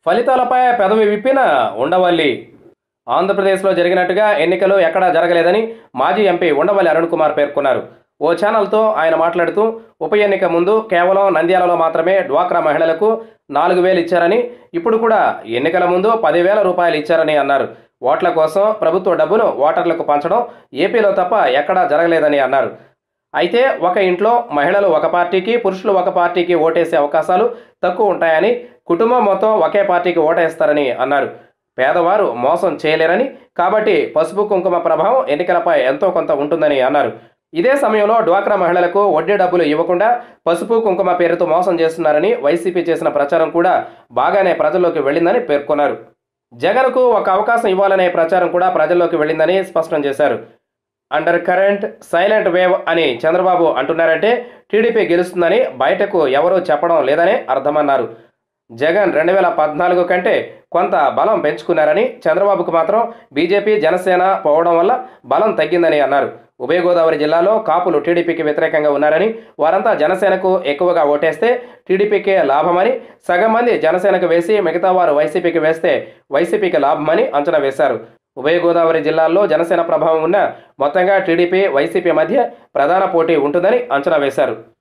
ఫలితాలపై పెదవి విప్పిన ఉండవల్లి ఆంధ్రప్రదేశ్లో జరిగినట్టుగా ఎన్నికలు ఎక్కడా జరగలేదని మాజీ ఎంపీ ఉండవల్లి అరుణ్ కుమార్ పేర్కొన్నారు ఓ ఛానల్తో ఆయన మాట్లాడుతూ ఉప ఎన్నిక ముందు కేవలం నంద్యాలలో మాత్రమే డ్వాక్రా మహిళలకు నాలుగు వేలు ఇచ్చారని ఇప్పుడు కూడా ఎన్నికల ముందు పదివేల రూపాయలు ఇచ్చారని అన్నారు ఓట్ల కోసం ప్రభుత్వ డబ్బును ఓటర్లకు పంచడం ఏపీలో తప్ప ఎక్కడా జరగలేదని అన్నారు అయితే ఒక ఇంట్లో మహిళలు ఒక పార్టీకి పురుషులు ఒక పార్టీకి ఓటేసే అవకాశాలు తక్కువ ఉంటాయని కుటుంబం మొత్తం ఒకే పార్టీకి ఓటేస్తారని అన్నారు పేదవారు మోసం చేయలేరని కాబట్టి పసుపు కుంకుమ ప్రభావం ఎన్నికలపై ఎంతో కొంత ఉంటుందని అన్నారు ఇదే సమయంలో డ్వాక్రా మహిళలకు వడ్డీ డబ్బులు ఇవ్వకుండా పసుపు కుంకుమ పేరుతో మోసం చేస్తున్నారని వైసీపీ చేసిన ప్రచారం కూడా బాగానే ప్రజల్లోకి వెళ్ళిందని పేర్కొన్నారు జగన్కు ఒక అవకాశం ఇవ్వాలనే ప్రచారం కూడా ప్రజల్లోకి వెళ్ళిందని స్పష్టం చేశారు అండర్ కరెంట్ సైలెంట్ వేవ్ అని చంద్రబాబు అంటున్నారంటే టీడీపీ గెలుస్తుందని బయటకు ఎవరూ చెప్పడం లేదనే అర్థమన్నారు జగన్ రెండు వేల పద్నాలుగు కంటే కొంత బలం పెంచుకున్నారని చంద్రబాబుకు మాత్రం బీజేపీ జనసేన పోవడం వల్ల బలం తగ్గిందని అన్నారు ఉభయ గోదావరి జిల్లాలో కాపులు టీడీపీకి వ్యతిరేకంగా ఉన్నారని వారంతా జనసేనకు ఎక్కువగా ఓటేస్తే టీడీపీకే లాభమని సగం మంది జనసేనకు వేసి మిగతా వారు వైసీపీకి వేస్తే వైసీపీకి లాభమని అంచనా వేశారు ఉభయ గోదావరి జిల్లాల్లో జనసేన ప్రభావం ఉన్న మొత్తంగా టీడీపీ వైసీపీ మధ్య ప్రధాన పోటీ ఉంటుందని అంచనా వేశారు